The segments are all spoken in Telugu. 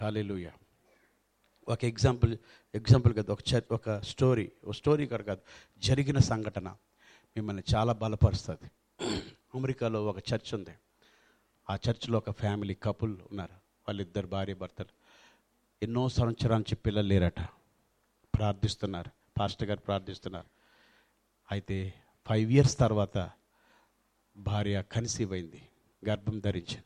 హాలేలుయ ఒక ఎగ్జాంపుల్ ఎగ్జాంపుల్ కాదు ఒక చ- ఒక స్టోరీ ఒక స్టోరీ కాదు కాదు జరిగిన సంఘటన మిమ్మల్ని చాలా బలపరుస్తుంది అమెరికాలో ఒక చర్చ్ ఉంది ఆ చర్చ్లో ఒక ఫ్యామిలీ కపుల్ ఉన్నారు వాళ్ళిద్దరు భార్య భర్తలు ఎన్నో సంవత్సరాల నుంచి పిల్లలు లేరట ప్రార్థిస్తున్నారు పాస్టర్ గారు ప్రార్థిస్తున్నారు అయితే ఫైవ్ ఇయర్స్ తర్వాత భార్య కన్సీవ్ అయింది గర్భం ధరించింది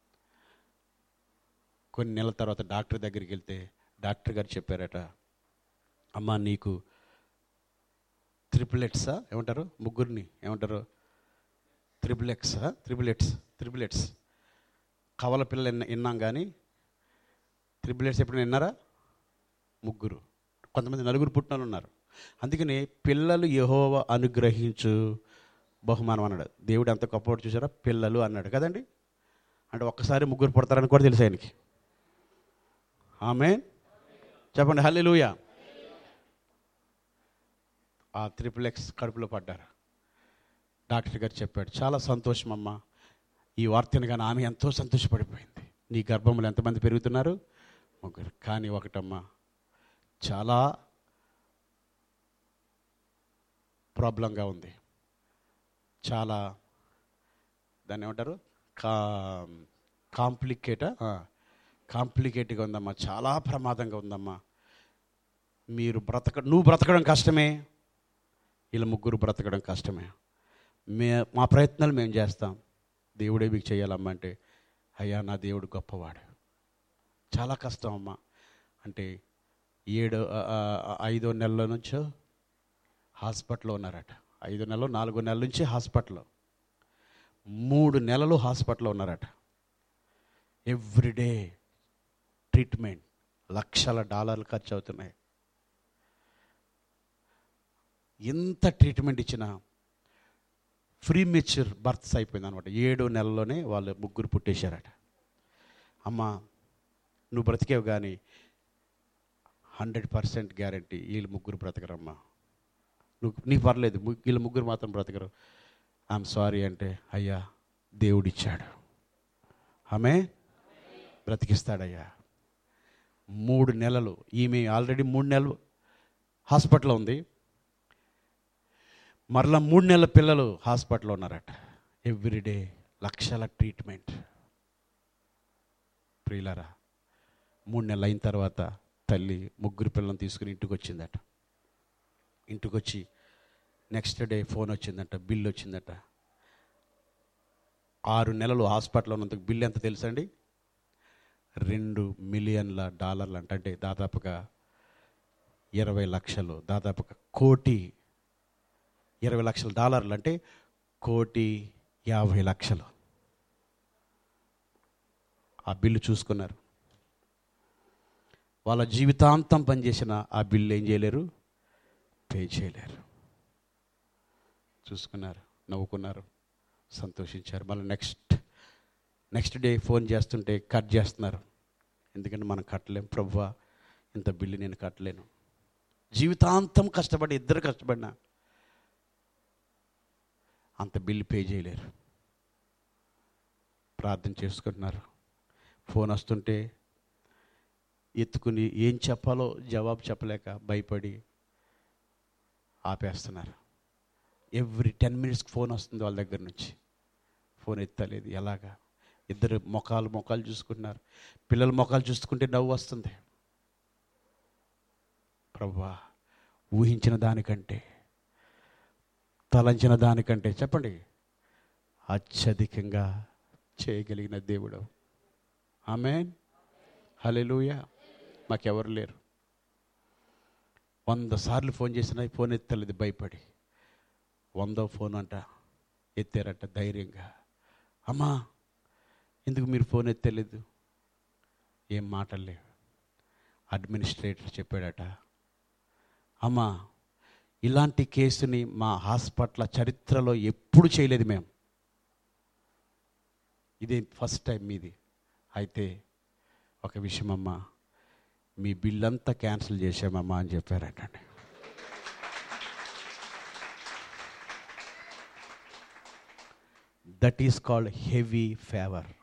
కొన్ని నెలల తర్వాత డాక్టర్ దగ్గరికి వెళ్తే డాక్టర్ గారు చెప్పారట అమ్మా నీకు త్రిపులెట్సా ఏమంటారు ముగ్గురిని ఏమంటారు త్రిబులెక్సా త్రిబులెట్స్ త్రిబులెట్స్ కవల పిల్లలు విన్న- విన్నాం కానీ త్రిబులెట్స్ ఎప్పుడు విన్నారా ముగ్గురు కొంతమంది నలుగురు పుట్టినలు ఉన్నారు అందుకని పిల్లలు యహోవ అనుగ్రహించు బహుమానం అన్నాడు దేవుడు ఎంత గొప్పవాడు చూసారా పిల్లలు అన్నాడు కదండి అంటే ఒక్కసారి ముగ్గురు పుడతారని కూడా తెలుసు ఆయనకి ఆమె చెప్పండి హల్లెలూయా ఆ త్రిపులెక్స్ కడుపులో పడ్డారు డాక్టర్ గారు చెప్పాడు చాలా సంతోషం అమ్మా ఈ వార్తను కానీ ఆమె ఎంతో సంతోషపడిపోయింది నీ గర్భంలో ఎంతమంది పెరుగుతున్నారు ముగ్గురు కానీ ఒకటమ్మా చాలా ప్రాబ్లంగా ఉంది చాలా దాన్ని ఏమంటారు కా కాంప్లికేటా కాంప్లికేట్గా ఉందమ్మా చాలా ప్రమాదంగా ఉందమ్మా మీరు బ్రతక నువ్వు బ్రతకడం కష్టమే వీళ్ళ ముగ్గురు బ్రతకడం కష్టమే మే మా ప్రయత్నాలు మేము చేస్తాం దేవుడే మీకు చేయాలమ్మా అంటే అయ్యా నా దేవుడు గొప్పవాడు చాలా కష్టం అమ్మా అంటే ఏడు ఆ, ఆ, ఐదో నెలల నుంచో హాస్పిటల్లో ఉన్నారట ఐదు నెలలు నాలుగో నెలల నుంచి హాస్పిటల్లో మూడు నెలలు హాస్పిటల్లో ఉన్నారట ఎవ్రీడే ట్రీట్మెంట్ లక్షల డాలర్లు ఖర్చు అవుతున్నాయి ఎంత ట్రీట్మెంట్ ఇచ్చినా ఫ్రీ మెచ్యూర్ బర్త్స్ అయిపోయింది అనమాట ఏడు నెలల్లోనే వాళ్ళు ముగ్గురు పుట్టేశారట అమ్మ నువ్వు బ్రతికేవు కానీ హండ్రెడ్ పర్సెంట్ గ్యారంటీ వీళ్ళు ముగ్గురు బ్రతకరమ్మా నువ్వు నీకు పర్లేదు ము- వీళ్ళు ముగ్గురు మాత్రం బ్రతకరు ఐఎమ్ సారీ అంటే అయ్యా దేవుడిచ్చాడు ఆమె బ్రతికిస్తాడయ్యా మూడు నెలలు ఈమె ఆల్రెడీ మూడు నెలలు హాస్పిటల్లో ఉంది మరలా మూడు నెలల పిల్లలు హాస్పిటల్లో ఉన్నారట ఎవ్రీడే లక్షల ట్రీట్మెంట్ ప్రియులరా మూడు నెలలు అయిన తర్వాత తల్లి ముగ్గురు పిల్లలను తీసుకుని ఇంటికి వచ్చిందట ఇంటికి వచ్చి నెక్స్ట్ డే ఫోన్ వచ్చిందట బిల్ వచ్చిందట ఆరు నెలలు హాస్పిటల్లో ఉన్నందుకు బిల్ ఎంత తెలుసండి రెండు మిలియన్ల డాలర్లు అంట అంటే దాదాపుగా ఇరవై లక్షలు దాదాపుగా కోటి ఇరవై లక్షల డాలర్లు అంటే కోటి యాభై లక్షలు ఆ బిల్లు చూసుకున్నారు వాళ్ళ జీవితాంతం పనిచేసిన ఆ బిల్లు ఏం చేయలేరు పే చేయలేరు చూసుకున్నారు నవ్వుకున్నారు సంతోషించారు మళ్ళీ నెక్స్ట్ నెక్స్ట్ డే ఫోన్ చేస్తుంటే కట్ చేస్తున్నారు ఎందుకంటే మనం కట్టలేం ప్రభువా ఇంత బిల్లు నేను కట్టలేను జీవితాంతం కష్టపడి ఇద్దరు కష్టపడినా అంత బిల్లు పే చేయలేరు ప్రార్థన చేసుకుంటున్నారు ఫోన్ వస్తుంటే ఎత్తుకుని ఏం చెప్పాలో జవాబు చెప్పలేక భయపడి ఆపేస్తున్నారు ఎవ్రీ టెన్ మినిట్స్కి ఫోన్ వస్తుంది వాళ్ళ దగ్గర నుంచి ఫోన్ ఎత్తలేదు ఎలాగా ఇద్దరు ముఖాలు ముఖాలు చూసుకుంటున్నారు పిల్లల ముఖాలు చూసుకుంటే నవ్వు వస్తుంది ప్రభా ఊహించిన దానికంటే తలంచిన దానికంటే చెప్పండి అత్యధికంగా చేయగలిగిన దేవుడు ఆమె హలెలూయ మాకెవరు లేరు వంద సార్లు ఫోన్ చేసినా ఫోన్ ఎత్తలేదు భయపడి వందో ఫోన్ అంట ఎత్తారట ధైర్యంగా అమ్మా ఎందుకు మీరు ఫోన్ ఎత్తలేదు ఏం మాటలు లేవు అడ్మినిస్ట్రేటర్ చెప్పాడట అమ్మా ఇలాంటి కేసుని మా హాస్పిటల్ చరిత్రలో ఎప్పుడు చేయలేదు మేము ఇదే ఫస్ట్ టైం మీది అయితే ఒక విషయం అమ్మా మీ బిల్ అంతా క్యాన్సిల్ చేసామమ్మా అని చెప్పారటండి that is called heavy favour